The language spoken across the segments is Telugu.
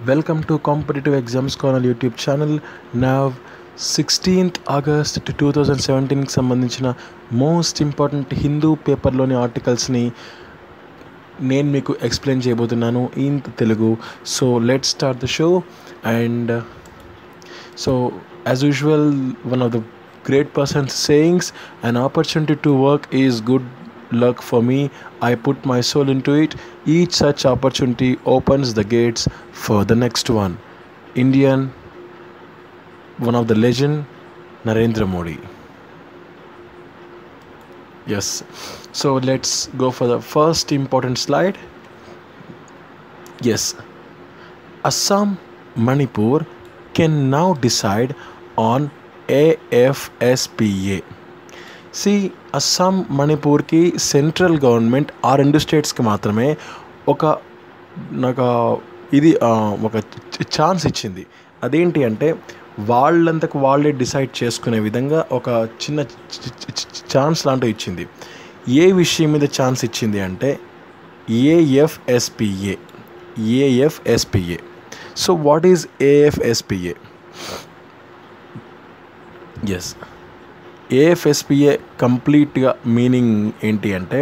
Welcome to Competitive Exams Corner YouTube channel నా సిక్స్టీన్త్ ఆగస్ట్ టూ థౌజండ్ సెవెంటీన్కి సంబంధించిన మోస్ట్ ఇంపార్టెంట్ హిందూ పేపర్లోని ఆర్టికల్స్ని నేను మీకు ఎక్స్ప్లెయిన్ చేయబోతున్నాను in Telugu so let start the show and so as usual one of the great person's sayings an opportunity to work is good luck for me i put my soul into it each such opportunity opens the gates for the next one indian one of the legend narendra modi yes so let's go for the first important slide yes assam manipur can now decide on AFSPA సి అస్సాం మణిపూర్కి సెంట్రల్ గవర్నమెంట్ ఆ రెండు స్టేట్స్కి మాత్రమే ఒక నాకు ఇది ఆ, ఒక ఛాన్స్ ఇచ్చింది అదేంటి అంటే వాళ్ళంతకు వాళ్ళే డిసైడ్ చేసుకునే విధంగా ఒక చిన్న ఛాన్స్ లాంటివి ఇచ్చింది ఏ విషయం మీద ఛాన్స్ ఇచ్చింది అంటే AFSPA AFSPA so what is AFSPA ఎస్ ఏఎఫ్ఎస్పిఏ కంప్లీట్గా మీనింగ్ ఏంటి అంటే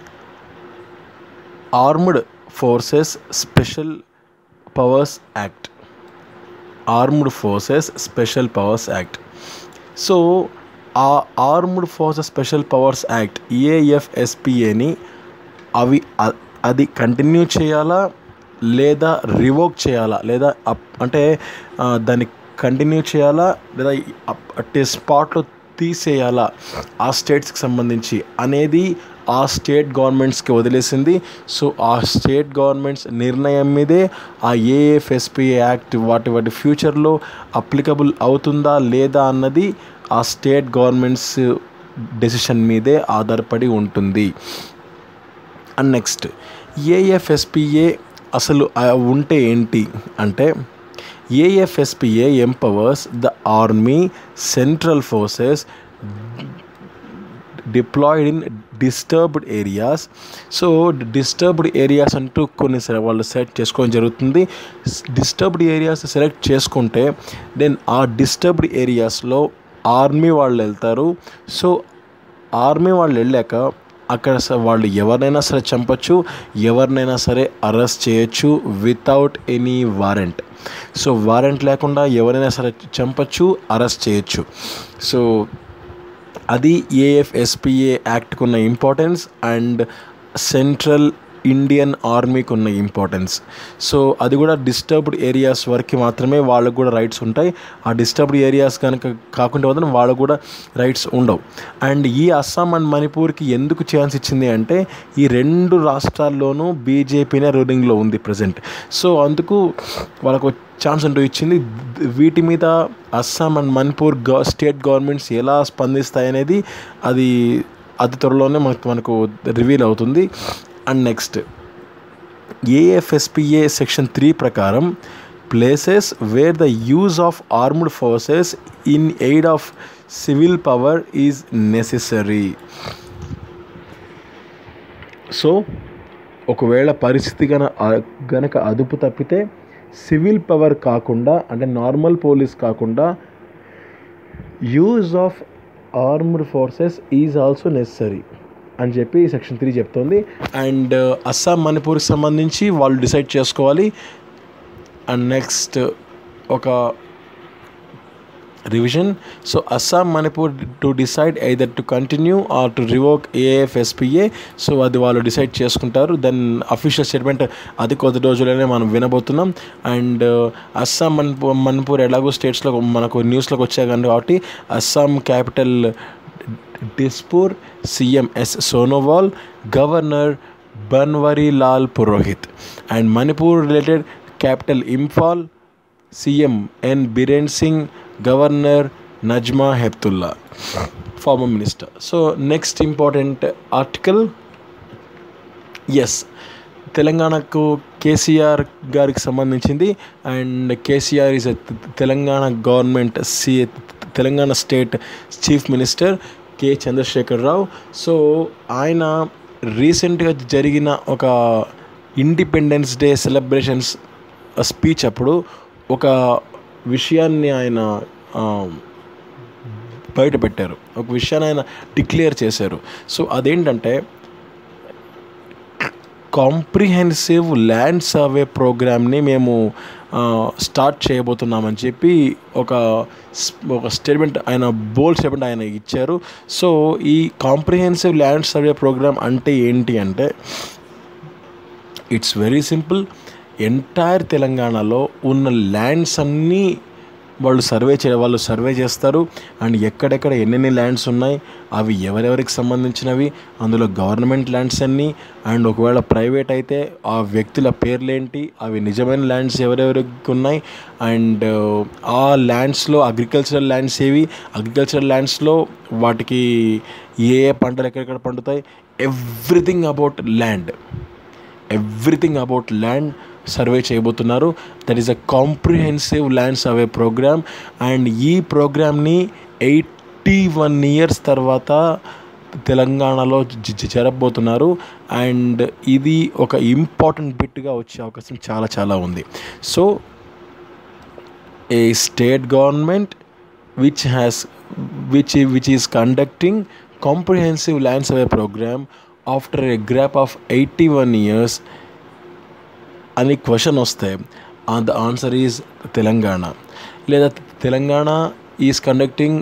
armed forces special powers act armed forces special powers act so ఆ armed forces special powers act ఏఎఫ్ఎస్పిఏని అవి అ- అది కంటిన్యూ చేయాలా లేదా రివోక్ చేయాలా లేదా అప్- అంటే ఆ, దాన్ని కంటిన్యూ చేయాలా లేదా అప్- అట్టే స్పాట్లో తీసేయాలా ఆ స్టేట్స్కి సంబంధించి అనేది ఆ స్టేట్ గవర్నమెంట్స్కి వదిలేసింది సో ఆ స్టేట్ గవర్నమెంట్స్ నిర్ణయం మీదే ఆ ఏఎఫ్ఎస్పిఏ యాక్ట్ వాటి వాటి ఫ్యూచర్లో అప్లికబుల్ అవుతుందా లేదా అన్నది ఆ స్టేట్ గవర్నమెంట్స్ డెసిషన్ మీదే ఆధారపడి ఉంటుంది అండ్ నెక్స్ట్ ఏఎఫ్ఎస్పిఏ అసలు ఆ ఉంటే ఏంటి అంటే AFSPA empowers the army central forces deployed in disturbed areas so disturbed areas అంటూ కొన్ని సరే వాళ్ళు సెలెక్ట్ చేసుకోవడం జరుగుతుంది డిస్టర్బ్డ్ ఏరియాస్ సెలెక్ట్ చేసుకుంటే దెన్ ఆ డిస్టర్బ్డ్ ఏరియాస్లో ఆర్మీ వాళ్ళు వెళ్తారు సో ఆర్మీ వాళ్ళు వెళ్ళాక అక్కడ స- వాళ్ళు ఎవరినైనా సరే చంపచ్చు ఎవరినైనా సరే అరెస్ట్ చేయొచ్చు without any warrant so warrant లేకుండా ఎవరైనా సరే చంపచ్చు అరెస్ట్ చేయొచ్చు సో అది ఏఎఫ్ఎస్పిఏ యాక్ట్కి ఉన్న ఇంపార్టెన్స్ అండ్ సెంట్రల్ ఇండియన్ ఆర్మీకి ఉన్న ఇంపార్టెన్స్ సో అది కూడా డిస్టర్బ్డ్ ఏరియాస్ వరకు మాత్రమే వాళ్ళకు కూడా రైట్స్ ఉంటాయి ఆ డిస్టర్బ్డ్ ఏరియాస్ కనుక కాకుండా మాత్రం వాళ్ళకు కూడా రైట్స్ ఉండవు అండ్ ఈ అస్సాం అండ్ మణిపూర్కి ఎందుకు ఛాన్స్ ఇచ్చింది అంటే ఈ రెండు రాష్ట్రాల్లోనూ బీజేపీనే రూలింగ్లో ఉంది ప్రజెంట్ సో అందుకు వాళ్ళకు ఛాన్స్ అంటూ ఇచ్చింది వీటి మీద అస్సాం అండ్ మణిపూర్ గవ స్టేట్ గవర్నమెంట్స్ ఎలా స్పందిస్తాయనేది అది అతి త్వరలోనే మనకు మనకు రివీల్ అవుతుంది and next AFSPA section three ప్రకారం places where the use of armed forces in aid of civil power is necessary so ఒకవేళ పరిస్థితి గన గనక అదుపు తప్పితే సివిల్ పవర్ కాకుండా అంటే నార్మల్ పోలీస్ కాకుండా use of armed forces is also necessary అని చెప్పి సెక్షన్ త్రీ చెప్తోంది అండ్ అస్సాం మణిపూర్కి సంబంధించి వాళ్ళు డిసైడ్ చేసుకోవాలి అండ్ నెక్స్ట్ ఒక revision so Assam Manipur to decide either to continue or to revoke AFSPA so అది వాళ్ళు డిసైడ్ చేసుకుంటారు దెన్ అఫీషియల్ స్టేట్మెంట్ అది కొద్ది రోజులనే మనం వినబోతున్నాం అండ్ అస్సాం మణిపూర్ మణిపూర్ ఎలాగో స్టేట్స్లో మనకు న్యూస్లోకి వచ్చాయి కాబట్టి Assam capital Dispur CM S Sonowal governor Banwarilal Purohit and Manipur related capital Imphal CM N Biren Singh governor Najma Heptulla former minister so next important article is తెలంగాణకు కేసీఆర్ గారికి సంబంధించింది and KCR is Telangana government see Telangana state chief minister K Chandrashekar Rao so ఆయన రీసెంట్గా జరిగిన ఒక ఇండిపెండెన్స్ డే సెలబ్రేషన్స్ స్పీచ్ అప్పుడు ఒక విషయాన్ని ఆయన ఆ, బయట పెట్టారు ఒక విషయాన్ని ఆయన డిక్లేర్ చేశారు సో అదేంటంటే కాంప్రిహెన్సివ్ ల్యాండ్ సర్వే ప్రోగ్రామ్ని మేము ఆ, స్టార్ట్ చేయబోతున్నామని చెప్పి ఒక స్- ఒక స్టేట్మెంట్ ఆయన బోల్డ్ స్టేట్మెంట్ ఆయన ఇచ్చారు సో ఈ కాంప్రిహెన్సివ్ ల్యాండ్ సర్వే ప్రోగ్రామ్ అంటే ఏంటి అంటే ఇట్స్ వెరీ సింపుల్ ఎంటైర్ తెలంగాణలో ఉన్న ల్యాండ్స్ అన్నీ వాళ్ళు సర్వే చే వాళ్ళు సర్వే చేస్తారు అండ్ ఎక్కడెక్కడ ఎన్నెన్ని ల్యాండ్స్ ఉన్నాయి అవి ఎవరెవరికి సంబంధించినవి అందులో గవర్నమెంట్ ల్యాండ్స్ అన్నీ అండ్ ఒకవేళ ప్రైవేట్ అయితే ఆ వ్యక్తుల పేర్లేంటి అవి నిజమైన ల్యాండ్స్ ఎవరెవరికి ఉన్నాయి అండ్ ఆ ల్యాండ్స్లో అగ్రికల్చరల్ ల్యాండ్స్ ఏవి అగ్రికల్చరల్ ల్యాండ్స్లో వాటికి ఏ ఏ పంటలు ఎక్కడెక్కడ పండుతాయి everything about land everything about land survey చేయబోతున్నారు that is a comprehensive land survey program and ఈ ప్రోగ్రామ్ని ఎయిటీ వన్ ఇయర్స్ తర్వాత తెలంగాణలో జ- జ- జరగబోతున్నారు అండ్ ఇది ఒక ఇంపార్టెంట్ బిట్గా వచ్చే అవకాశం చాలా చాలా ఉంది so a state government which has which which is conducting comprehensive land survey program after a gap of 81 years అని క్వశ్చన్ వస్తే ద ఆన్సర్ ఈజ్ తెలంగాణ లేదా Telangana is conducting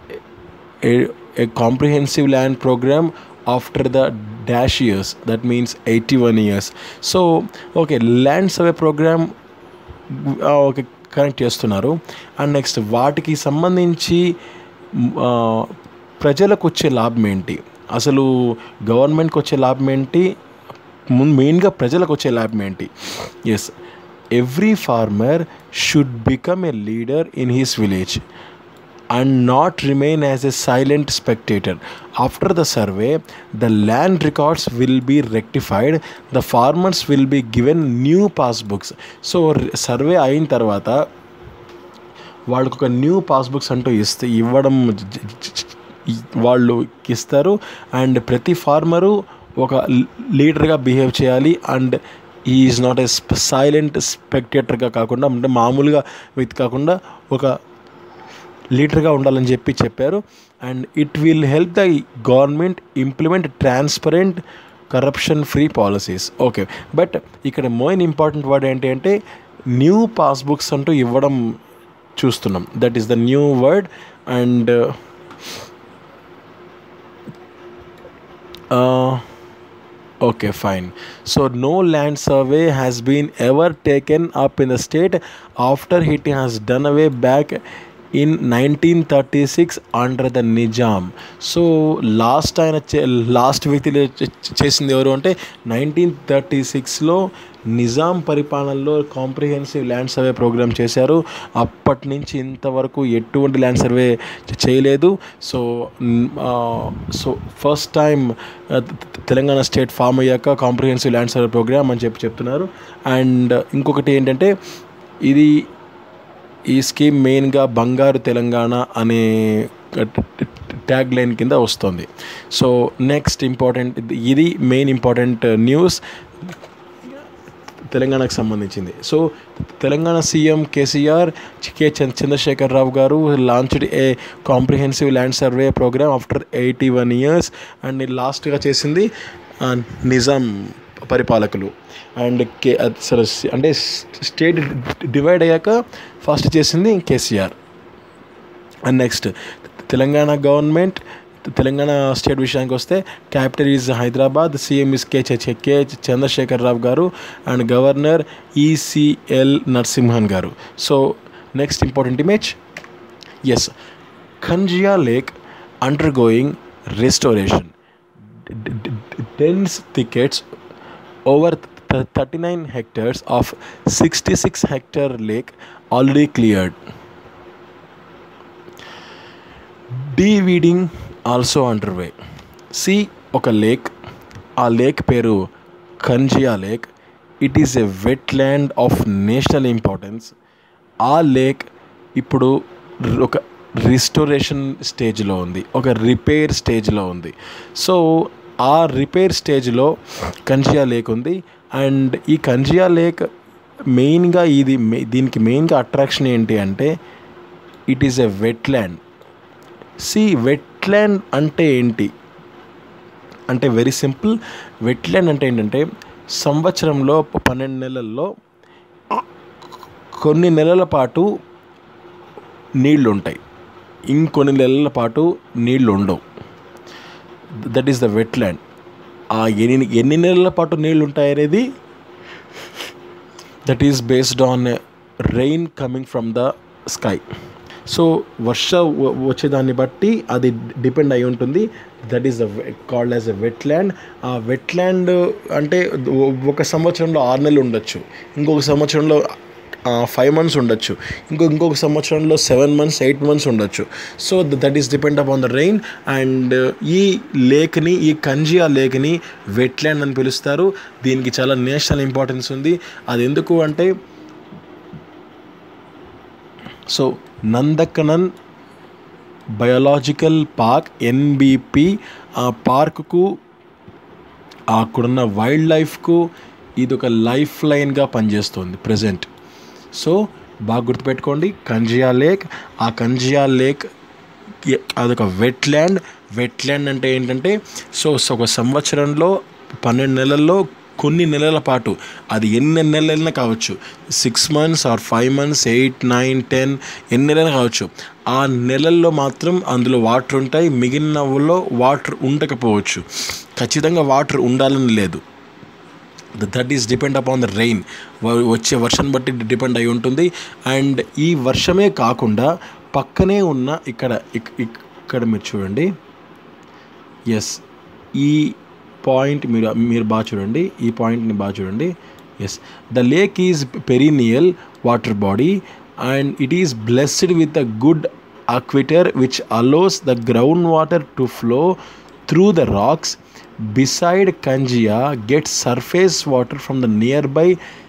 a comprehensive land program after the dash years that means 81 years so okay land survey program okay connect చేస్తున్నారు అండ్ నెక్స్ట్ వాటికి సంబంధించి మ్, ఆ, ప్రజలకు వచ్చే లాభం ఏంటి అసలు గవర్నమెంట్కి వచ్చే లాభం ఏంటి ముందు మెయిన్గా ప్రజలకు వచ్చే లాభం ఏంటి is every farmer should become a leader in his village and not remain as a silent spectator. After the survey, the land records will be rectified. The farmers will be given new passbooks. So survey అయిన తర్వాత వాళ్ళకు ఒక న్యూ పాస్బుక్స్ అంటూ ఇస్తే ఇవ్వడం జ- జ- జ- ఇ- వాళ్ళు ఇస్తారు అండ్ ప్రతి ఫార్మరు ఒక లీడర్గా బిహేవ్ చేయాలి and is not a silent స్పెక్టేటర్గా కాకుండా అంటే మామూలుగా వ్యక్తి కాకుండా ఒక లీడర్గా ఉండాలని చెప్పి చెప్పారు and it will help the government implement transparent corruption free policies okay but ఇక్కడ మెయిన్ ఇంపార్టెంట్ వర్డ్ ఏంటి అంటే న్యూ పాస్బుక్స్ అంటూ ఇవ్వడం చూస్తున్నాం that is the new word and okay fine so no land survey has been ever taken up in the state after it has done away back in 1936 under the Nizam so last ఆయన లాస్ట్ వ్యక్తి చేసింది ఎవరు అంటే నైన్టీన్ థర్టీ సిక్స్లో నిజాం పరిపాలనలో కాంప్రిహెన్సివ్ ల్యాండ్ సర్వే ప్రోగ్రామ్ చేశారు అప్పటి నుంచి ఇంతవరకు ఎటువంటి ల్యాండ్ సర్వే చేయలేదు so so first time Telangana state form అయ్యాక కాంప్రిహెన్సివ్ ల్యాండ్ సర్వే ప్రోగ్రామ్ అని చెప్పి చెప్తున్నారు అండ్ ఇంకొకటి ఏంటంటే ఇది ఈ స్కీమ్ మెయిన్గా బంగారు తెలంగాణ అనే ట్యాగ్ లైన్ కింద వస్తుంది సో నెక్స్ట్ ఇంపార్టెంట్ ఇది మెయిన్ ఇంపార్టెంట్ న్యూస్ తెలంగాణకు సంబంధించింది so Telangana CM KCR K Chandra Chandrashekar Rao గారు launched a comprehensive land survey program after eighty one years and లాస్ట్గా చేసింది ఆ, నిజాం పరిపాలకులు అండ్ కే సరే అంటే స్టేట్ డివైడ్ అయ్యాక ఫస్ట్ చేసింది KCR and next Telangana government Telangana state విషయానికి వస్తే capital is Hyderabad CM is K చ- కే చంద్రశేఖర్ రావు గారు అండ్ గవర్నర్ ఈసీఎల్ నరసింహన్ గారు so next important image is Khanjia lake undergoing restoration dense thickets over th- 39 hectares of 66 hectare lake already cleared. Deweeding also under way see ఒక లేక్ ఆ లేక్ పేరు Khanjia lake it is a wetland of national importance ఆ లేక్ ఇప్పుడు ర్- ఒక రిస్టోరేషన్ స్టేజ్లో ఉంది ఒక రిపేర్ స్టేజ్లో ఉంది సో ఆ రిపేర్ స్టేజ్లో కంజియా లేక్ ఉంది అండ్ ఈ కంజియా లేక్ మెయిన్గా ఇది మె- దీనికి మెయిన్గా అట్రాక్షన్ ఏంటి అంటే it is a wetland see wetland అంటే ఏంటి అంటే వెరీ సింపుల్ వెట్ ల్యాండ్ అంటే ఏంటంటే సంవత్సరంలో పన్నెండు నెలల్లో కొన్ని నెలల పాటు నీళ్లు ఉంటాయి ఇంకొన్ని నెలల పాటు నీళ్లు ఉండవు that is the wetland ఆ ఎన్ని ఎన్ని నెలల పాటు నీళ్లు ఉంటాయి అనేది that is based on rain coming from the sky so వర్ష వ- వచ్చేదాన్ని బట్టి అది డిపెండ్ అయి ఉంటుంది that is the called as a wetland ఆ వెట్ ల్యాండ్ అంటే ఒ- ఒక సంవత్సరంలో ఆరు నెలలు ఉండొచ్చు ఇంకొక సంవత్సరంలో ఫైవ్ మంత్స్ ఉండొచ్చు ఇంకో ఇంకొక సంవత్సరంలో సెవెన్ మంత్స్ ఎయిట్ మంత్స్ ఉండొచ్చు so that is depend upon the rain and ఈ లేక్ని ఈ కంజియా లేక్ని వెట్ ల్యాండ్ అని పిలుస్తారు దీనికి చాలా నేషనల్ ఇంపార్టెన్స్ ఉంది అది ఎందుకు అంటే so Nandankanan biological park NBP ఆ పార్కుకు అక్కడున్న వైల్డ్ లైఫ్కు ఇది ఒక లైఫ్ లైన్గా పనిచేస్తుంది ప్రజెంట్ సో బాగా గుర్తుపెట్టుకోండి కంజియా లేక్ ఆ కంజియా లేక్ ఎ- అదొక వెట్ ల్యాండ్ వెట్ ల్యాండ్ అంటే ఏంటంటే సో సో ఒక సంవత్సరంలో పన్నెండు నెలల్లో కొన్ని నెలల పాటు అది ఎన్ని నెలలైనా కావచ్చు six months or five months eight nine ten ఎన్ని నెలలు కావచ్చు ఆ నెలల్లో మాత్రం అందులో వాటర్ ఉంటాయి మిగిలినలో వాటర్ ఉండకపోవచ్చు ఖచ్చితంగా వాటర్ ఉండాలని లేదు that is depend upon the rain వచ్చే వర్షం బట్టి డిపెండ్ అయి ఉంటుంది అండ్ ఈ వర్షమే కాకుండా పక్కనే ఉన్న ఇక్కడ ఇక్- ఇక్కడ మీరు చూడండి ఎస్ ఈ పాయింట్ మీరు మీరు బాగా చూడండి ఈ పాయింట్ని బాగా చూడండి is the lake is perennial water body and it is blessed with a good aquitard which allows the ground water to flow through the rocks beside Kanjia gets surface water from the nearby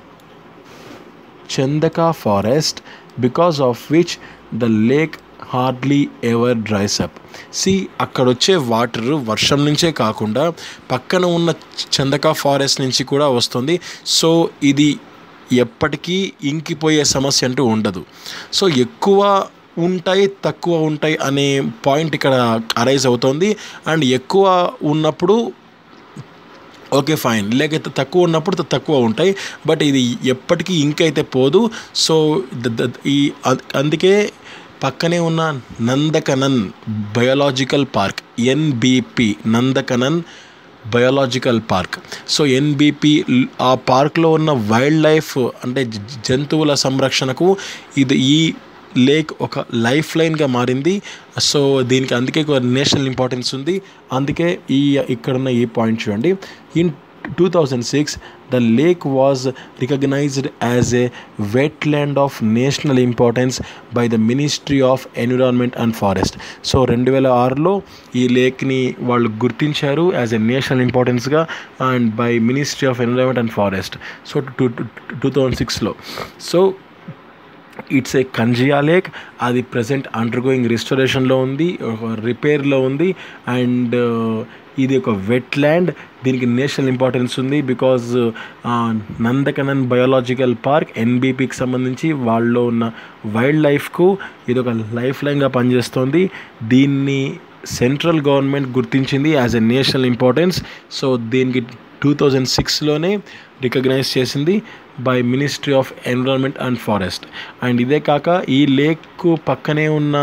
Chandaka forest because of which the lake hardly ever dries up see అక్కడ వచ్చే వాటర్ వర్షం నుంచే కాకుండా పక్కన ఉన్న చందక ఫారెస్ట్ నుంచి కూడా వస్తుంది సో ఇది ఎప్పటికీ ఇంకిపోయే సమస్య అంటూ ఉండదు సో ఎక్కువ ఉంటాయి తక్కువ ఉంటాయి అనే పాయింట్ ఇక్కడ అరైజ్ అవుతుంది అండ్ ఎక్కువ ఉన్నప్పుడు ఓకే ఫైన్ లేకపోతే తక్కువ ఉన్నప్పుడు త- తక్కువ ఉంటాయి బట్ ఇది ఎప్పటికీ ఇంకైతే పోదు సో ద- ద- ఈ అ- అందుకే పక్కనే ఉన్న Nandankanan biological park NBP Nandankanan biological park so NBP ఆ పార్క్లో ఉన్న వైల్డ్ లైఫ్ అంటే జ- జంతువుల సంరక్షణకు ఇది ఈ లేక్ ఒక లైఫ్ లైన్గా మారింది సో దీనికి అందుకే ఒక నేషనల్ ఇంపార్టెన్స్ ఉంది అందుకే ఈ ఇక్కడున్న ఈ పాయింట్ చూడండి in two thousand six the lake was recognised as a wetland of national importance by the ministry of environment and forest so రెండు వేల ఆరులో ఈ లేక్ని వాళ్ళు గుర్తించారు యాజ్ ఎ నేషనల్ ఇంపార్టెన్స్గా and by ministry of environment and forest so two two thousand సిక్స్లో so it's a Kanjia lake అది ప్రజెంట్ అండర్ గోయింగ్ రిస్టోరేషన్లో ఉంది ఒక రిపేర్లో ఉంది అండ్ ఇది ఒక వెట్ ల్యాండ్ దీనికి నేషనల్ ఇంపార్టెన్స్ ఉంది బికాజ్ నందకనన్ బయోలాజికల్ పార్క్ ఎన్బిపికి సంబంధించి వాళ్ళలో ఉన్న వైల్డ్ లైఫ్కు ఇది ఒక లైఫ్ లైన్గా పనిచేస్తుంది దీన్ని సెంట్రల్ గవర్నమెంట్ గుర్తించింది as a national importance so దీనికి టూ థౌజండ్ సిక్స్లోనే రికగ్నైజ్ చేసింది by ministry of environment and forest and ఇదే కాక ఈ లేక్ పక్కనే ఉన్న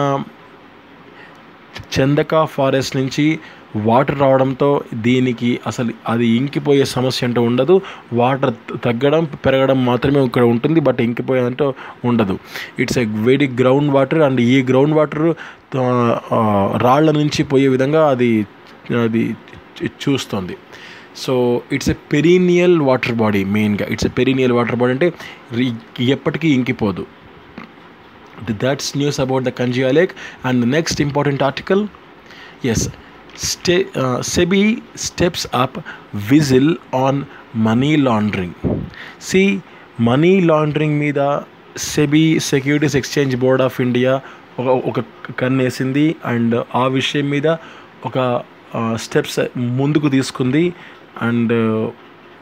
చందక ఫారెస్ట్ నుంచి వాటర్ రావడంతో దీనికి అసలు అది ఇంకిపోయే సమస్య అంటూ ఉండదు వాటర్ తగ్గడం పెరగడం మాత్రమే ఇక్కడ ఉంటుంది బట్ ఇంకిపోయేదంటూ ఉండదు it's a very ground water and ఈ గ్రౌండ్ వాటర్ రాళ్ల నుంచి పోయే విధంగా అది అది చూస్తుంది so it's a perennial water body మెయిన్గా it's a perennial water body అంటే రి- ఎప్పటికీ ఇంకిపోదు that's news about the Kanjia Lake. And the next important article, yes, Ste- uh, SEBI steps up whistle on money laundering. See, money laundering మీద SEBI securities exchange board of India ఒక ఒక కన్నేసింది అండ్ ఆ విషయం మీద ఒక స్టెప్స్ ముందుకు తీసుకుంది అండ్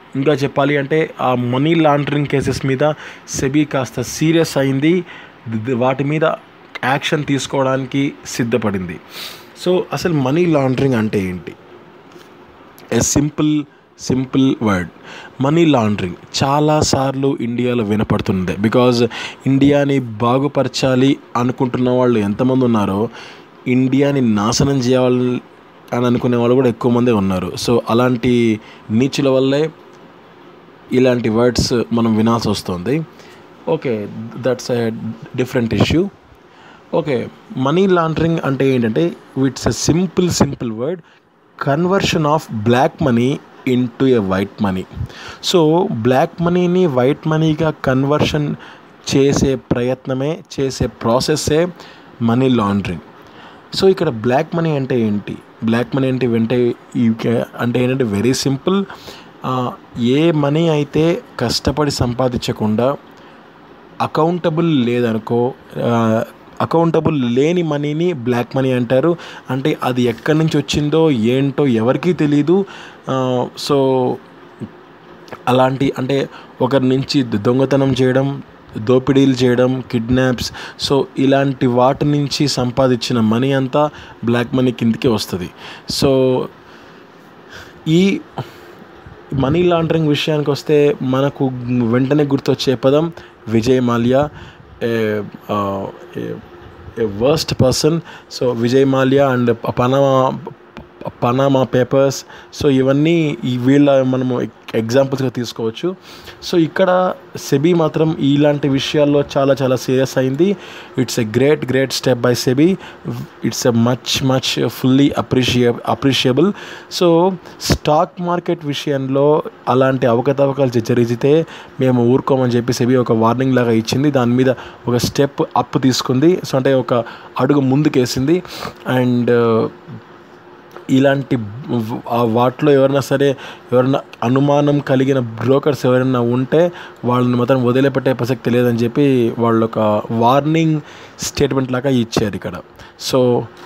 ఇంకా చెప్పాలి అంటే ఆ మనీ లాండరింగ్ కేసెస్ మీద సెబీ కాస్త సీరియస్ అయింది ద- వాటి మీద యాక్షన్ తీసుకోవడానికి సిద్ధపడింది సో అసలు మనీ లాండరింగ్ అంటే ఏంటి a simple simple word money laundering చాలాసార్లు ఇండియాలో వినపడుతుంది బికాజ్ ఇండియాని బాగుపరచాలి అనుకుంటున్న వాళ్ళు ఎంతమంది ఉన్నారో ఇండియాని నాశనం చేయాలి అని అనుకునే వాళ్ళు కూడా ఎక్కువ మందే ఉన్నారు సో అలాంటి నీచుల వల్లే ఇలాంటి వర్డ్స్ మనం వినాల్సి వస్తుంది okay that's a different issue okay money laundering అంటే ఏంటంటే it's a simple simple word conversion of black money into a white money so black మనీని వైట్ మనీగా కన్వర్షన్ చేసే ప్రయత్నమే చేసే ప్రాసెస్సే మనీ లాండరింగ్ సో ఇక్కడ బ్లాక్ మనీ అంటే ఏంటి బ్లాక్ మనీ అంటే వెంటే ఈ- అంటే ఏంటంటే వెరీ సింపుల్ ఏ మనీ అయితే కష్టపడి సంపాదించకుండా అకౌంటబుల్ లేదనుకో అకౌంటబుల్ లేని మనీని బ్లాక్ మనీ అంటారు అంటే అది ఎక్కడి నుంచి వచ్చిందో ఏంటో ఎవరికీ తెలీదు సో అలాంటి అంటే ఒకరి నుంచి దొంగతనం చేయడం దోపిడీలు చేయడం కిడ్నాప్స్ సో ఇలాంటి వాటి నుంచి సంపాదించిన మనీ అంతా బ్లాక్ మనీ కిందకి వస్తుంది సో ఈ మనీ లాండరింగ్ విషయానికి వస్తే మనకు వెంటనే గుర్తొచ్చే పదం Vijay Mallya a worst person so Vijay Mallya and Panama Panama papers so ఇవన్నీ ఈ వీళ్ళ మనము ఎగ్జాంపుల్స్గా తీసుకోవచ్చు సో ఇక్కడ సెబీ మాత్రం ఇలాంటి విషయాల్లో చాలా చాలా సీరియస్ అయింది it's a great great step by SEBI it's a much much fully అప్రిషియే అప్రిషియబుల్ సో స్టాక్ మార్కెట్ విషయంలో అలాంటి అవకతవకలు జ- జరిగితే మేము ఊరుకోమని చెప్పి సెబీ ఒక వార్నింగ్ లాగా ఇచ్చింది దాని మీద ఒక స్టెప్ అప్ తీసుకుంది సో అంటే ఒక అడుగు ముందుకేసింది అండ్ ఇలాంటి వ్- ఆ వాటిలో ఎవరైనా సరే ఎవరైనా అనుమానం కలిగిన బ్రోకర్స్ ఎవరైనా ఉంటే వాళ్ళని మాత్రం వదిలిపెట్టే ప్రసక్తి లేదని చెప్పి వాళ్ళు ఒక వార్నింగ్ స్టేట్మెంట్ లాగా ఇచ్చారు ఇక్కడ so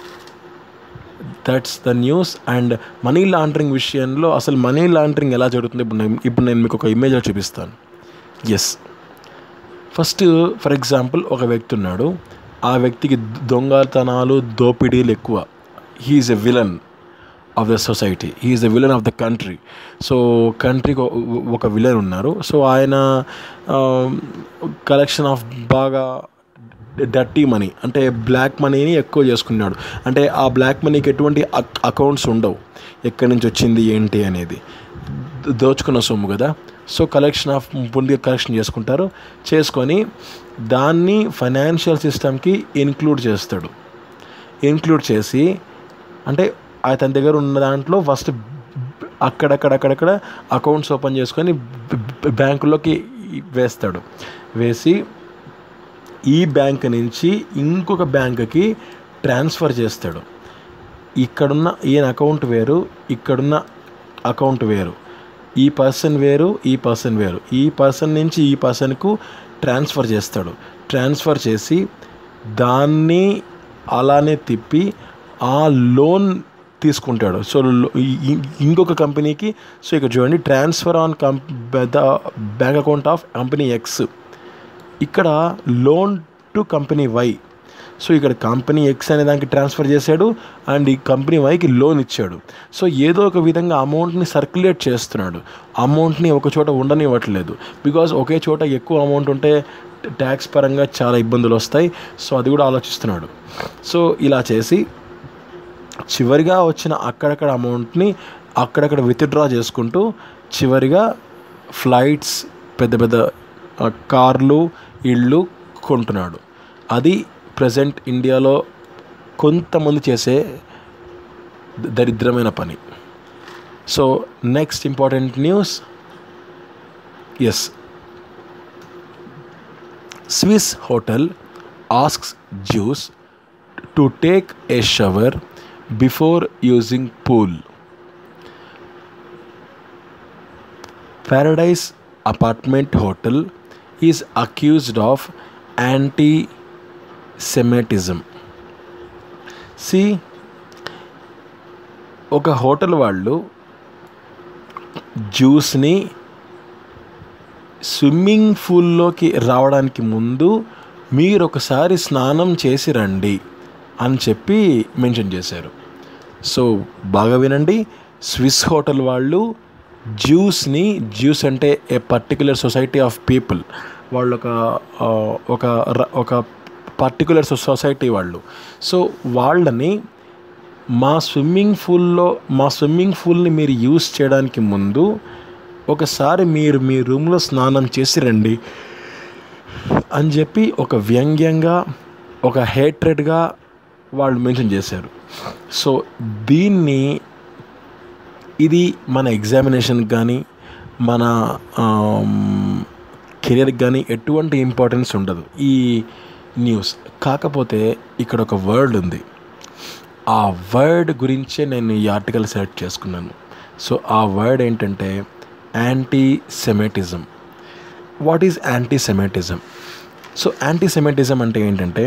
that's the news and money laundering విషయంలో అసలు మనీ లాండరింగ్ ఎలా జరుగుతుంది ఇప్పుడు నేను ఇప్పుడు నేను మీకు ఒక ఇమేజ్ చూపిస్తాను ఎస్ ఫస్ట్ ఫర్ ఎగ్జాంపుల్ ఒక వ్యక్తి ఉన్నాడు ఆ వ్యక్తికి దొంగతనాలు దోపిడీలు ఎక్కువ he is a villain of the society he is the villain of the country so కంట్రీకి ఒక విలన్ ఉన్నారు సో ఆయన కలెక్షన్ ఆఫ్ బాగా డర్టీ మనీ అంటే బ్లాక్ మనీని ఎక్కువ చేసుకున్నాడు అంటే ఆ బ్లాక్ మనీకి ఎటువంటి అకౌంట్స్ ఉండవు ఎక్కడి నుంచి వచ్చింది ఏంటి అనేది ద- దోచుకున్న సొమ్ము కదా సో కలెక్షన్ ఆఫ్ ముందుగా కలెక్షన్ చేసుకుంటారు చేసుకొని దాన్ని ఫైనాన్షియల్ సిస్టమ్కి ఇన్క్లూడ్ చేస్తాడు ఇన్క్లూడ్ చేసి అంటే అతని దగ్గర ఉన్న దాంట్లో ఫస్ట్ అక్కడక్కడ అక్కడక్కడ అకౌంట్స్ ఓపెన్ చేసుకొని బ- బ్యాంకులోకి వేస్తాడు వేసి ఈ బ్యాంక్ నుంచి ఇంకొక బ్యాంకుకి ట్రాన్స్ఫర్ చేస్తాడు ఇక్కడున్న ఈయన అకౌంట్ వేరు ఇక్కడున్న అకౌంట్ వేరు ఈ పర్సన్ వేరు ఈ పర్సన్ వేరు ఈ పర్సన్ నుంచి ఈ పర్సన్కు ట్రాన్స్ఫర్ చేస్తాడు ట్రాన్స్ఫర్ చేసి దాన్ని అలానే తిప్పి ఆ లోన్ తీసుకుంటాడు సో లో- ఈ- ఈ- ఇంకొక కంపెనీకి సో ఇక్కడ చూడండి transfer on come the bank account of company X ఇక్కడ loan to company Y so ఇక్కడ కంపెనీ ఎక్స్ అనే దానికి ట్రాన్స్ఫర్ చేశాడు అండ్ ఈ కంపెనీ వైకి లోన్ ఇచ్చాడు సో ఏదో ఒక విధంగా అమౌంట్ని సర్క్యులేట్ చేస్తున్నాడు అమౌంట్ని ఒక చోట ఉండనివ్వట్లేదు బికాజ్ ఒకే చోట ఎక్కువ అమౌంట్ ఉంటే ట్యాక్స్ పరంగా చాలా ఇబ్బందులు వస్తాయి సో అది కూడా ఆలోచిస్తున్నాడు సో ఇలా చేసి చివరిగా వచ్చిన అక్కడక్కడ అమౌంట్ని అక్కడక్కడ విత్డ్రా చేసుకుంటూ చివరిగా ఫ్లైట్స్ పెద్ద పెద్ద ఆ, కార్లు ఇళ్ళు కొంటున్నాడు అది ప్రజెంట్ ఇండియాలో కొంతమంది చేసే ద- దరిద్రమైన పని so next important news is Swiss hotel asks Jews to take a shower before using pool Paradise Apartment Hotel is accused of anti Semitism. See, ఒక హోటల్ వాళ్ళు జ్యూస్ని స్విమ్మింగ్ పూల్లోకి రావడానికి ముందు మీరు ఒకసారి స్నానం చేసి రండి అని చెప్పి మెన్షన్ చేశారు సో బాగా వినండి స్విస్ హోటల్ వాళ్ళు జ్యూస్ని జ్యూస్ అంటే a particular society of people వాళ్ళు ఒక ఆ, ఒక ర- ఒక పర్టికులర్ సొసైటీ వాళ్ళు సో వాళ్ళని మా స్విమ్మింగ్ పూల్లో మా స్విమ్మింగ్ పూల్ని మీరు యూస్ చేయడానికి ముందు ఒకసారి మీరు మీ రూమ్లో స్నానం చేసి రండి అని చెప్పి ఒక వ్యంగ్యంగా ఒక హేట్రెడ్గా వాళ్ళు మెన్షన్ చేశారు సో దీన్ని ఇది మన ఎగ్జామినేషన్కి కానీ మన కెరియర్కి కానీ ఎటువంటి ఇంపార్టెన్స్ ఉండదు ఈ న్యూస్ కాకపోతే ఇక్కడ ఒక వర్డ్ ఉంది ఆ వర్డ్ గురించే నేను ఈ ఆర్టికల్ సెలెక్ట్ చేసుకున్నాను సో ఆ వర్డ్ ఏంటంటే anti Semitism what is anti Semitism so anti Semitism అంటే ఏంటంటే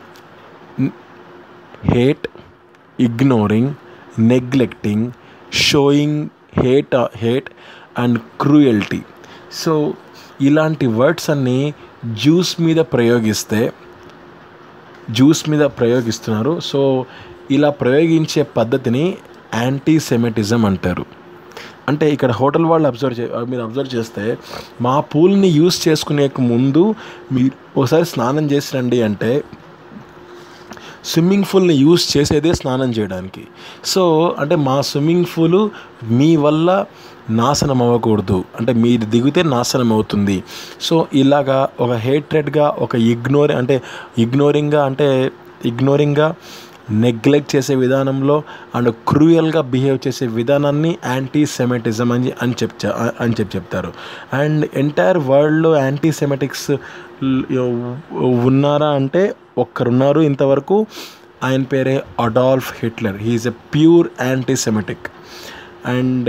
hate ignoring neglecting showing hate hate and cruelty so ఇలాంటి వర్డ్స్ అన్నీ జ్యూస్ మీద ప్రయోగిస్తే జ్యూస్ మీద ప్రయోగిస్తున్నారు సో ఇలా ప్రయోగించే పద్ధతిని యాంటీ సెమెటిజం అంటారు అంటే ఇక్కడ హోటల్ వాళ్ళు అబ్జర్వ్ చే మీరు అబ్జర్వ్ చేస్తే మా పూల్ని యూస్ చేసుకునే ముందు మీరు ఒకసారి స్నానం చేసి రండి అంటే స్విమ్మింగ్ పూల్ని యూస్ చేసేదే స్నానం చేయడానికి సో అంటే మా స్విమ్మింగ్ పూల్ మీ వల్ల నాశనం అవ్వకూడదు అంటే మీరు దిగితే నాశనం అవుతుంది సో ఇలాగా ఒక హేట్రెడ్గా ఒక ఇగ్నోర్ అంటే ఇగ్నోరింగ్గా అంటే ఇగ్నోరింగ్గా నెగ్లెక్ట్ చేసే విధానంలో అండ్ క్రూయల్గా బిహేవ్ చేసే విధానాన్ని యాంటీ సెమెటిజం అని అని చెప్ అని చెప్పి చెప్తారు అండ్ ఎంటైర్ వరల్డ్లో యాంటీ సెమెటిక్స్ ఉన్నారా అంటే ఒక్కరున్నారు ఇంతవరకు ఆయన పేరే Adolf Hitler he is a pure anti Semitic and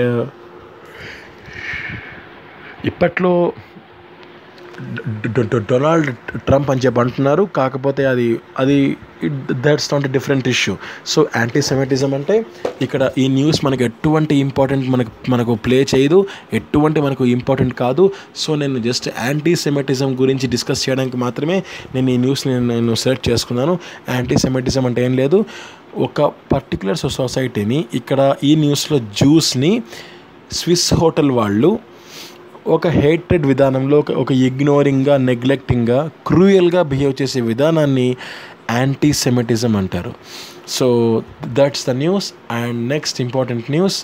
ఇప్పట్లో డొ- డొ- డొనాల్డ్ ట్రంప్ అని చెప్పి అంటున్నారు కాకపోతే అది అది that's not a different issue so anti Semitism అంటే ఇక్కడ ఈ న్యూస్ మనకు ఎటువంటి ఇంపార్టెంట్ మనకు మనకు ప్లే చేయదు ఎటువంటి మనకు ఇంపార్టెంట్ కాదు సో నేను జస్ట్ యాంటీ సెమెటిజం గురించి డిస్కస్ చేయడానికి మాత్రమే నేను ఈ న్యూస్ని నేను సెలెక్ట్ చేసుకున్నాను యాంటీ సెమెటిజం అంటే ఏం లేదు ఒక పర్టికులర్ సొసైటీని ఇక్కడ ఈ న్యూస్లో జ్యూస్ని స్విస్ హోటల్ వాళ్ళు ఒక హేటెడ్ విధానంలో ఒక ఒక ఇగ్నోరింగ్గా నెగ్లెక్టింగ్గా క్రూయల్గా బిహేవ్ చేసే విధానాన్ని యాంటీ సెమెటిజం అంటారు so that's the news and next important news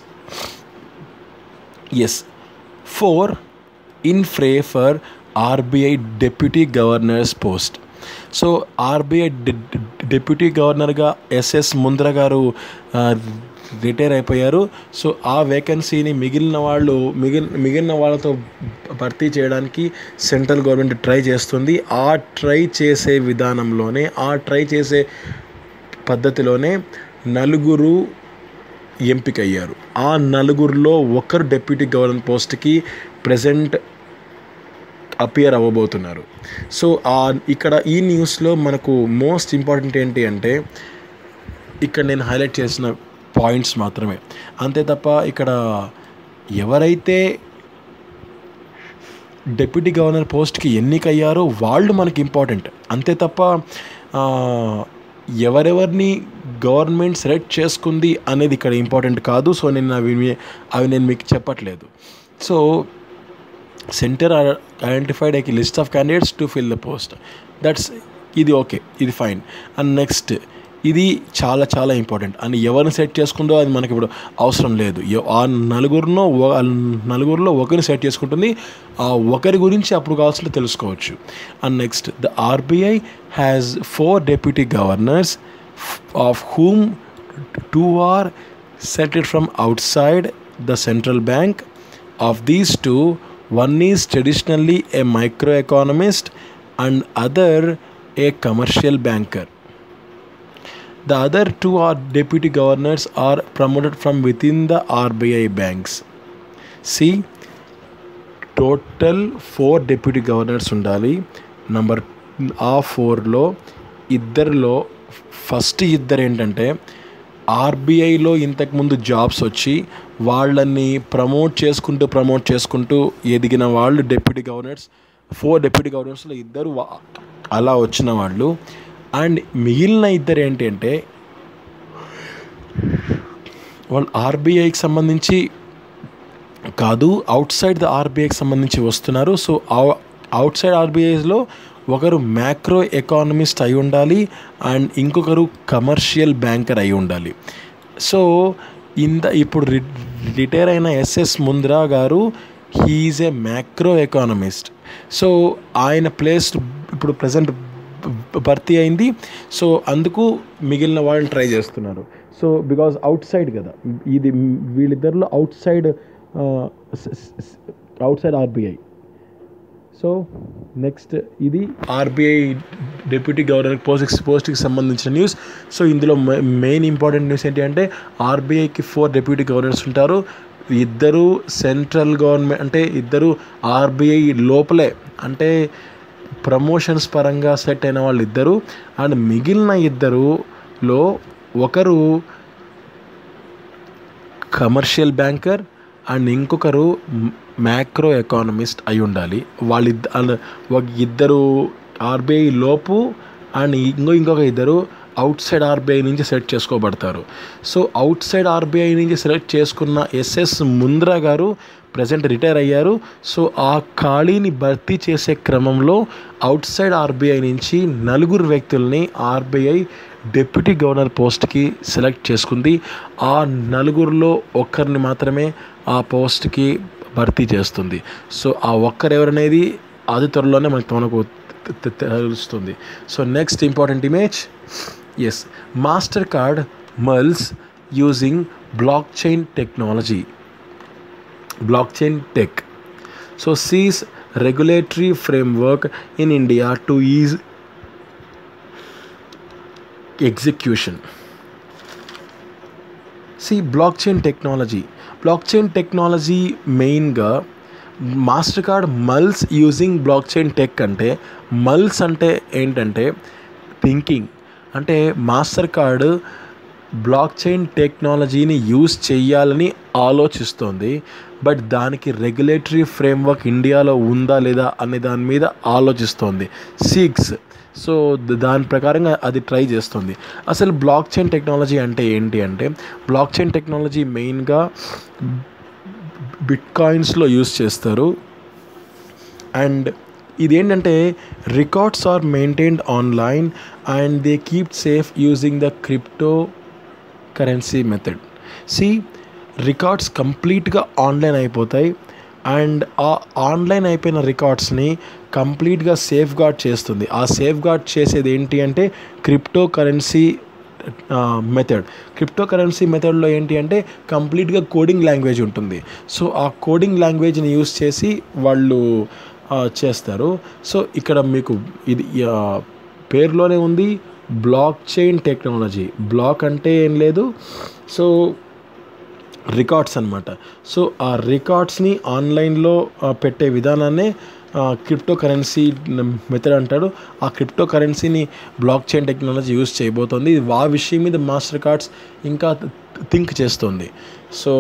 is four in fray for RBI deputy governors post so RBI deputy గవర్నర్గా ఎస్ఎస్ ముంద్ర గారు రిటైర్ అయిపోయారు సో ఆ వేకెన్సీని మిగిలిన వాళ్ళు మిగిలిన మిగిలిన వాళ్ళతో భర్తీ చేయడానికి సెంట్రల్ గవర్నమెంట్ ట్రై చేస్తుంది ఆ ట్రై చేసే విధానంలోనే ఆ ట్రై చేసే పద్ధతిలోనే నలుగురు ఎంపికయ్యారు ఆ నలుగురిలో ఒకరు డెప్యూటీ గవర్నర్ పోస్ట్కి ప్రజెంట్ అపియర్ అవ్వబోతున్నారు సో ఆ ఇక్కడ ఈ న్యూస్లో మనకు మోస్ట్ ఇంపార్టెంట్ ఏంటి అంటే ఇక్కడ నేను హైలైట్ చేసిన పాయింట్స్ మాత్రమే అంతే తప్ప ఇక్కడ ఎవరైతే డెప్యూటీ గవర్నర్ పోస్ట్కి ఎన్నికయ్యారో వాళ్ళు మనకి ఇంపార్టెంట్ అంతే తప్ప ఆ, ఎవరెవరిని గవర్నమెంట్ సెలెక్ట్ చేసుకుంది అనేది ఇక్కడ ఇంపార్టెంట్ కాదు సో నేను అవి మీ- అవి నేను మీకు చెప్పట్లేదు so centre identified a list of candidates to fill the post that's ఇది ఓకే ఇది ఫైన్ అండ్ నెక్స్ట్ ఇది చాలా చాలా ఇంపార్టెంట్ అని ఎవరిని సెట్ చేసుకుందో అది మనకి ఇప్పుడు అవసరం లేదు ఎవ- ఆ నలుగురిలో ఒ- ఆ నలుగురిలో ఒకరిని సెట్ చేసుకుంటుంది ఆ ఒకరి గురించి అప్పుడు కావాల్సిన తెలుసుకోవచ్చు and next the RBI has four deputy governors of whom two are selected from outside the central bank of these two one is traditionally a microeconomist and other a commercial banker the other two are deputy governors are promoted from within the RBI banks see total four deputy governors ఉండాలి నంబర్ ఆ ఫోర్లో ఇద్దరిలో ఫస్ట్ ఇద్దరు ఏంటంటే ఆర్బీఐలో ఇంతకుముందు జాబ్స్ వచ్చి వాళ్ళని ప్రమోట్ చేసుకుంటూ ప్రమోట్ చేసుకుంటూ ఎదిగిన వాళ్ళు డెప్యూటీ గవర్నర్స్ ఫోర్ డెప్యూటీ గవర్నర్స్లో ఇద్దరు వా- అలా వచ్చిన వాళ్ళు అండ్ మిగిలిన ఇద్దరు ఏంటి అంటే వాళ్ళు ఆర్బీఐకి సంబంధించి కాదు అవుట్ సైడ్ ద ఆర్బీఐకి సంబంధించి వస్తున్నారు సో అవుట్ సైడ్ ఆర్బీఐలో ఒకరు మ్యాక్రో ఎకానమిస్ట్ అయి ఉండాలి అండ్ ఇంకొకరు కమర్షియల్ బ్యాంకర్ అయి ఉండాలి సో ఇంత ఇప్పుడు రి రిటైర్ అయిన ఎస్ఎస్ ముంద్రా గారు he is a macroeconomist so ఆయన ప్లేస్ ఇప్పుడు ప్రజెంట్ భర్తీ అయింది సో అందుకు మిగిలిన వాళ్ళని ట్రై చేస్తున్నారు సో బికాజ్ అవుట్ సైడ్ కదా ఇది వీళ్ళిద్దరిలో outside outside RBI so next ఇది ఆర్బీఐ డిప్యూటీ గవర్నర్ పోస్ట్ పోస్ట్కి సంబంధించిన న్యూస్ సో ఇందులో మెయిన్ ఇంపార్టెంట్ న్యూస్ ఏంటి అంటే ఆర్బీఐకి ఫోర్ డిప్యూటీ గవర్నర్స్ ఉంటారు ఇద్దరు సెంట్రల్ గవర్నమెంట్ అంటే ఇద్దరు ఆర్బీఐ లోపలే అంటే ప్రమోషన్స్ పరంగా సెట్ అయిన వాళ్ళు ఇద్దరు అండ్ మిగిలిన ఇద్దరులో ఒకరు కమర్షియల్ బ్యాంకర్ అండ్ ఇంకొకరు మ్యాక్రో ఎకానమిస్ట్ అయి ఉండాలి వాళ్ళిద్ద అండ్ ఒక ఇద్దరు ఆర్బీఐ లోపు అండ్ ఇంకో ఇంకొక ఇద్దరు అవుట్ సైడ్ ఆర్బీఐ నుంచి సెలెక్ట్ చేసుకోబడతారు సో అవుట్ సైడ్ ఆర్బీఐ నుంచి సెలెక్ట్ చేసుకున్న SS Mundra garu present retire అయ్యారు సో ఆ ఖాళీని భర్తీ చేసే క్రమంలో అవుట్ సైడ్ ఆర్బీఐ నుంచి నలుగురు వ్యక్తుల్ని ఆర్బీఐ డిప్యూటీ గవర్నర్ పోస్ట్కి సెలెక్ట్ చేసుకుంది ఆ నలుగురిలో ఒక్కరిని మాత్రమే ఆ పోస్ట్కి భర్తీ చేస్తుంది సో ఆ ఒక్కరు ఎవరనేది అది త్వరలోనే మనకు మనకు తె- తె- తెలుస్తుంది so next important image is Mastercard mulls using blockchain technology blockchain tech so sees regulatory framework in India to ease execution see blockchain technology blockchain technology మెయిన్గా Mastercard mulls using blockchain tech అంటే మల్స్ అంటే ఏంటంటే థింకింగ్ అంటే మాస్టర్ కార్డ్ బ్లాక్ చైన్ టెక్నాలజీని యూజ్ చేయాలని ఆలోచిస్తోంది బట్ దానికి రెగ్యులేటరీ ఫ్రేమ్వర్క్ ఇండియాలో ఉందా లేదా అనే దాని మీద ఆలోచిస్తోంది సిక్స్ సో ద- దాని ప్రకారంగా అది ట్రై చేస్తుంది అసలు బ్లాక్ చైన్ టెక్నాలజీ అంటే ఏంటి అంటే బ్లాక్ చైన్ టెక్నాలజీ మెయిన్గా బిట్ కాయిన్స్లో యూస్ చేస్తారు అండ్ ఇదేంటంటే records are maintained online and they keep safe using the cryptocurrency method see records కంప్లీట్గా ఆన్లైన్ అయిపోతాయి అండ్ ఆ ఆన్లైన్ అయిపోయిన రికార్డ్స్ని కంప్లీట్గా సేఫ్ గార్డ్ చేస్తుంది ఆ సేఫ్ గార్డ్ చేసేది ఏంటి అంటే cryptocurrency method cryptocurrency మెథడ్లో ఏంటి అంటే కంప్లీట్గా కోడింగ్ లాంగ్వేజ్ ఉంటుంది సో ఆ కోడింగ్ లాంగ్వేజ్ని యూస్ చేసి వాళ్ళు ఆ, చేస్తారు సో ఇక్కడ మీకు ఇది ఆ, పేరులోనే ఉంది బ్లాక్ చైన్ టెక్నాలజీ బ్లాక్ అంటే ఏం లేదు సో రికార్డ్స్ అనమాట సో ఆ రికార్డ్స్ని ఆన్లైన్లో ఆ, పెట్టే విధానాన్నే క్రిప్టో కరెన్సీ మెథడ్ అంటాడు ఆ క్రిప్టో కరెన్సీని బ్లాక్ చైన్ టెక్నాలజీ యూస్ చేయబోతోంది ఇది ఆ విషయం మీద మాస్టర్ కార్డ్స్ ఇంకా థింక్ చేస్తుంది so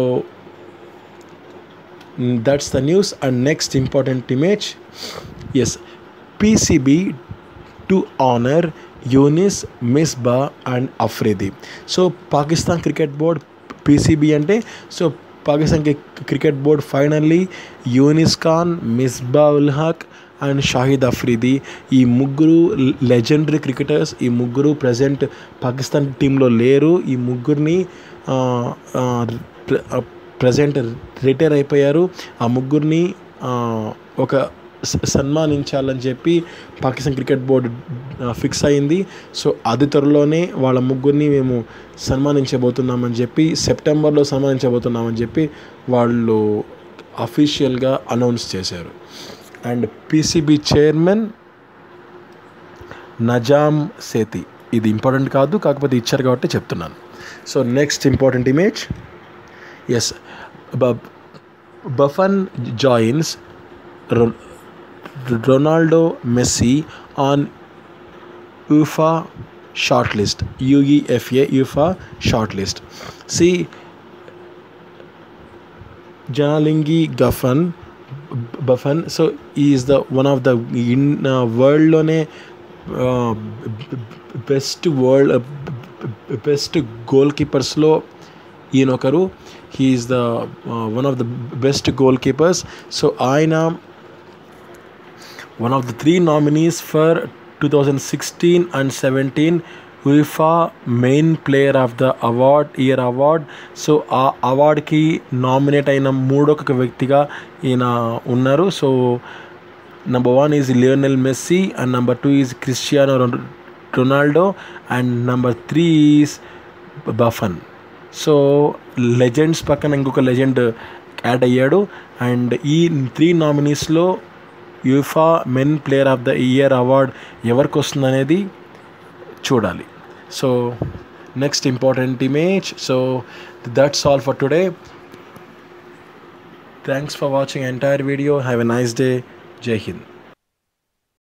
that's the news and next important image is PCB to honour Younis Misbah and Afridi so Pakistan cricket board PCB అంటే so Pakistan cricket board finally Younis Khan Misbah ul Haq and Shahid Afridi ఈ ముగ్గురు లెజెండరీ క్రికెటర్స్ ఈ ముగ్గురు ప్రజెంట్ పాకిస్తాన్ టీంలో లేరు ఈ ముగ్గురిని ప్రజెంట్ రిటైర్ అయిపోయారు ఆ ముగ్గురిని ఆ, ఒక స- సన్మానించాలని చెప్పి పాకిస్తాన్ క్రికెట్ బోర్డు ఫిక్స్ అయింది సో అది త్వరలోనే వాళ్ళ ముగ్గురిని మేము సన్మానించబోతున్నామని చెప్పి సెప్టెంబర్లో సన్మానించబోతున్నామని చెప్పి వాళ్ళు అఫీషియల్గా అనౌన్స్ చేశారు అండ్ పీసీబీ చైర్మన్ నజామ్ సేతి ఇది ఇంపార్టెంట్ కాదు కాకపోతే ఇచ్చారు కాబట్టి చెప్తున్నాను so next important image is Buffon joins Ronaldo Messi on UEFA short list UEFA UEFA short list see Janalingi Gaffan Buffon so he is the one of the in uh, world లోనే బెస్ట్ వరల్డ్ బెస్ట్ గోల్ కీపర్స్లో ఈయన ఒకరు he is the one of the best goalkeepers so ఆయన one of the three nominees for 2016 and 17 UEFA main player of the award year award so ఆ అవార్డ్కి నామినేట్ అయిన మూడొక వ్యక్తిగా ఈయన ఉన్నారు so number one is Lionel Messi and number two is Cristiano Ronaldo and number three is Buffon so legends పక్కన ఇంకొక లెజెండ్ యాడ్ అయ్యాడు అండ్ ఈ త్రీ నామినీస్లో UEFA men player of the year award ఎవరికి వస్తుందనేది చూడాలి so next important image so that's all for today thanks for watching entire video have a nice day జై హింద్